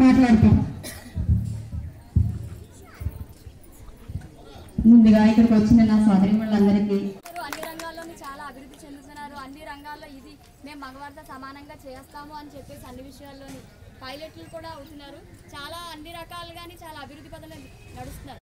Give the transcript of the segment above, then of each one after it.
మాట్లాడతాం ముందుగా ఇక్కడికి వచ్చిన నా సోదరి వాళ్ళందరికీ అందరూ అన్ని రంగాల్లోనూ చాలా అభివృద్ధి చెందుతున్నారు అన్ని రంగాల్లో ఇది మేము మగవారితో సమానంగా చేస్తాము అని చెప్పేసి అన్ని విషయాల్లోని పైలట్లు కూడా అవుతున్నారు చాలా అన్ని రకాలుగాని చాలా అభివృద్ధి పదంలో నడుస్తున్నారు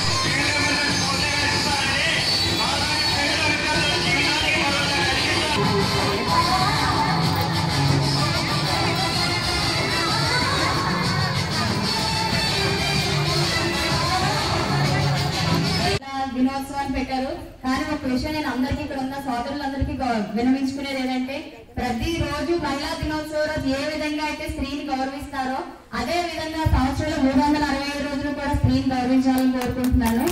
దినోత్సవాన్ని పెట్టారు కానీ ఒక విషయం నేను అందరికీ ఇక్కడ ఉన్న సోదరులందరికీ గౌ- విన్నవించుకునేది ఏంటంటే ప్రతి రోజు మహిళా దినోత్సవం రోజు ఏ విధంగా అయితే స్త్రీని గౌరవిస్తారో అదే విధంగా సంవత్సరంలో మూడు వందల అరవై ఐదు రోజులు కూడా స్త్రీని గౌరవించాలని కోరుకుంటున్నాను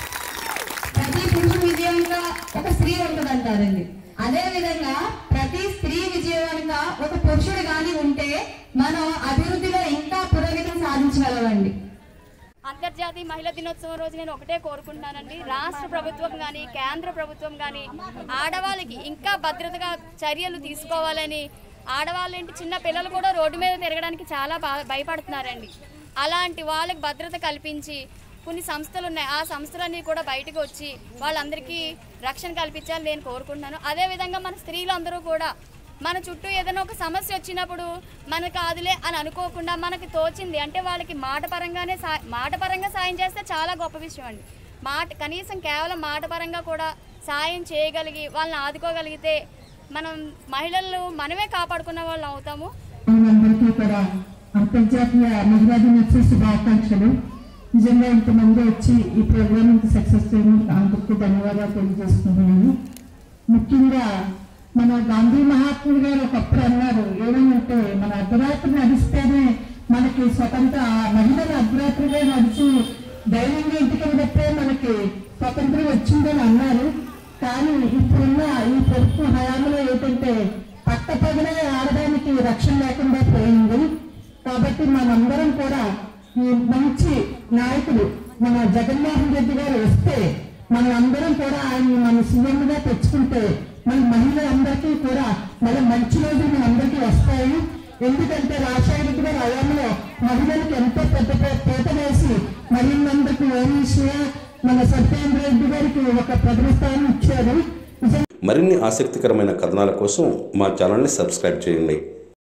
ప్రతి పురుషుడు విజయంగా ఒక స్త్రీ ఉంటుందంటారండి అదే విధంగా ప్రతి స్త్రీ విజయంగా ఒక పురుషుడు గాని ఉంటే మనం అభివృద్ధిలో ఇంకా పురోగతిని సాధించగలమండి అంతర్జాతీయ మహిళా దినోత్సవం రోజు నేను ఒకటే కోరుకుంటున్నానండి రాష్ట్ర ప్రభుత్వం కానీ కేంద్ర ప్రభుత్వం కానీ ఆడవాళ్ళకి ఇంకా భద్రతగా చర్యలు తీసుకోవాలని ఆడవాళ్ళ ఇంటి చిన్న పిల్లలు కూడా రోడ్డు మీద తిరగడానికి చాలా బా భయపడుతున్నారండి అలాంటి వాళ్ళకి భద్రత కల్పించి కొన్ని సంస్థలు ఉన్నాయి ఆ సంస్థలన్నీ కూడా బయటకు వచ్చి వాళ్ళందరికీ రక్షణ కల్పించాలని నేను కోరుకుంటున్నాను అదేవిధంగా మన స్త్రీలందరూ కూడా మన చుట్టూ ఏదైనా ఒక సమస్య వచ్చినప్పుడు మనకు కాదులే అని అనుకోకుండా మనకి తోచింది అంటే వాళ్ళకి మాట పరంగానే సా మాట పరంగా సాయం చేస్తే చాలా గొప్ప విషయం అండి మాట కనీసం కేవలం మాట పరంగా కూడా సాయం చేయగలిగి వాళ్ళని ఆదుకోగలిగితే మనం మహిళలు మనమే కాపాడుకున్న వాళ్ళు అవుతాము అందరికీ కూడా అంతర్జాతీయ మహిళా దినోత్సవ శుభాకాంక్షలు నిజంగా ఇంతమంది వచ్చి ఈ ప్రోగ్రామ్ ఇంత సక్సెస్ చేయడానికి అందరికీ ధన్యవాదాలు తెలియజేస్తున్నాను ముఖ్యంగా మన గాంధీ మహాత్ముడు గారు ఒకప్పుడు అన్నారు ఏమనంటే మన అర్ధరాత్రి నడిస్తేనే మనకి స్వతంత్ర మహిళలు అర్ధరాత్రిగా నడిచి ధైర్యంగా ఇంటికి వెళ్ళితే మనకి స్వతంత్రం వచ్చిందని అన్నారు కానీ ఇప్పుడున్న ఈ ప్రభుత్వ హయాంలో ఏంటంటే పట్టపగలే ఆడడానికి రక్షణ లేకుండా పోయింది కాబట్టి మనందరం కూడా ఈ మంచి నాయకుడు మన జగన్మోహన్ రెడ్డి గారు వస్తే మనందరం కూడా ఆయన మన సీఎం గా తెచ్చుకుంటే మన మహిళలందరికీ కూడా మన మంచి రోజులు మన అందరికీ వస్తాయి ఎందుకంటే రాజశేఖర రెడ్డి గారి హయాంలో మహిళలకు ఎంతో పెద్ద పే- పీట వేసి మహిళలందరికీ ఓనీషియా మన సత్యేంద్ర రెడ్డి గారికి ఒక ప్రథమ స్థానం ఇచ్చారు నిజంగా మరిన్ని ఆసక్తికరమైన కథనాల కోసం మా ఛానల్ని సబ్స్క్రైబ్ చేయండి